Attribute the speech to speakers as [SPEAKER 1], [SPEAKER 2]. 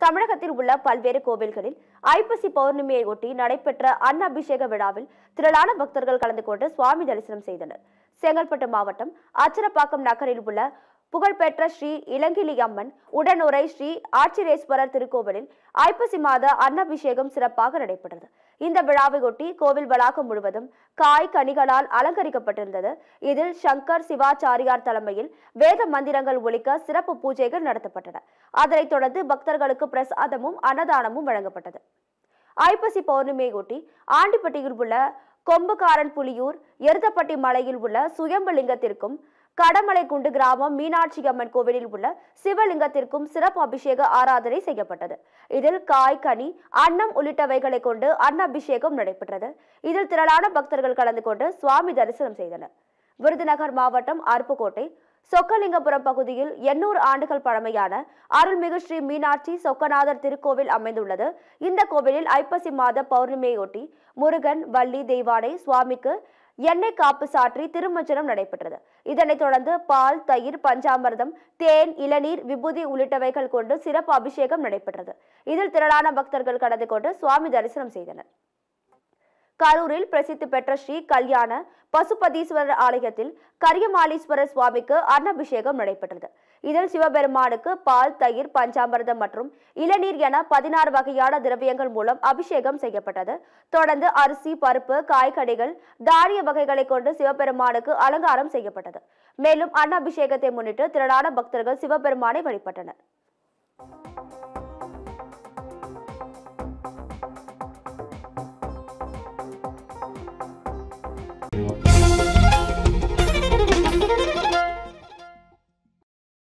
[SPEAKER 1] தமிழகத்தில் உள்ள பல்வேறு கோவில்களில் ஐப்பசி பௌர்ணமியை ஒட்டி நடைபெற்ற அன்னபிஷேக விழாவில் திரளான பக்தர்கள் கலந்து கொண்டு சுவாமி தரிசனம் செய்தனர் செங்கல்பட்டு மாவட்டம் அச்சரப்பாக்கம் நகரில் உள்ள புகழ்பெற்ற ஸ்ரீ இளங்கிலி அம்மன் உடனுரை ஸ்ரீ ஆச்சிரேஸ்வரர் திருக்கோவிலில் ஐப்பசி மாத அன்னபிஷேகம் சிறப்பாக நடைபெற்றது இந்த விழாவையொட்டி கோவில் வளாகம் முழுவதும் காய் கனிகளால் அலங்கரிக்கப்பட்டிருந்தது இதில் சங்கர் சிவாச்சாரியார் தலைமையில் வேத மந்திரங்கள் ஒலிக்க சிறப்பு பூஜைகள் நடத்தப்பட்டன அதனைத் தொடர்ந்து பக்தர்களுக்கு பிரசாதமும் அன்னதானமும் வழங்கப்பட்டது ஐப்பசி பௌர்ணமியையொட்டி ஆண்டிப்பட்டியில் உள்ள கொம்புகாரன் புலியூர் எருத்தப்பட்டி மலையில் உள்ள சுயம்புலிங்கத்திற்கும் கடமலைக்குண்டு கிராமம் மீனாட்சி அம்மன் கோவிலில் உள்ள சிவலிங்கத்திற்கும் சிறப்பு அபிஷேக ஆராதனை செய்யப்பட்டது இதில் காய் கனி அன்னம் உள்ளிட்டவைகளை கொண்டு அன்னபிஷேகம் நடைபெற்றது இதில் திரளான பக்தர்கள் கலந்து கொண்டு சுவாமி தரிசனம் செய்தனர் விருதுநகர் மாவட்டம் அருப்புக்கோட்டை சொக்கலிங்கபுரம் பகுதியில் எண்ணூறு ஆண்டுகள் பழமையான அருள்மிகு ஸ்ரீ மீனாட்சி சொக்கநாதர் திருக்கோவில் அமைந்துள்ளது இந்த கோவிலில் ஐப்பசி மாத பௌர்ணமியையொட்டி முருகன் வள்ளி தெய்வானை சுவாமிக்கு எண்ணெய் காப்பு சாற்றி திருமஞ்சனம் நடைபெற்றது இதனைத் தொடர்ந்து பால் தயிர் பஞ்சாமிர்தம் தேன் இளநீர் விபூதி உள்ளிட்டவைகள் கொண்டு சிறப்பு அபிஷேகம் நடைபெற்றது இதில் திரளான பக்தர்கள் கலந்து கொண்டு சுவாமி தரிசனம் செய்தனர் கரூரில் பிரசித்தி பெற்ற ஸ்ரீ கல்யாண பசுபதீஸ்வரர் ஆலயத்தில் கரியமாலீஸ்வரர் சுவாமிக்கு அன்னபிஷேகம் நடைபெற்றது இதில் சிவபெருமானுக்கு பால் தயிர் பஞ்சாமிர்தம் மற்றும் இளநீர் என பதினாறு வகையான திரவியங்கள் மூலம் அபிஷேகம் செய்யப்பட்டது தொடர்ந்து அரிசி பருப்பு காய்கறிகள் தானிய வகைகளை கொண்டு சிவபெருமானுக்கு அலங்காரம் செய்யப்பட்டது மேலும் அன்னபிஷேகத்தை முன்னிட்டு திரளான பக்தர்கள் சிவபெருமானை வழிபட்டனர்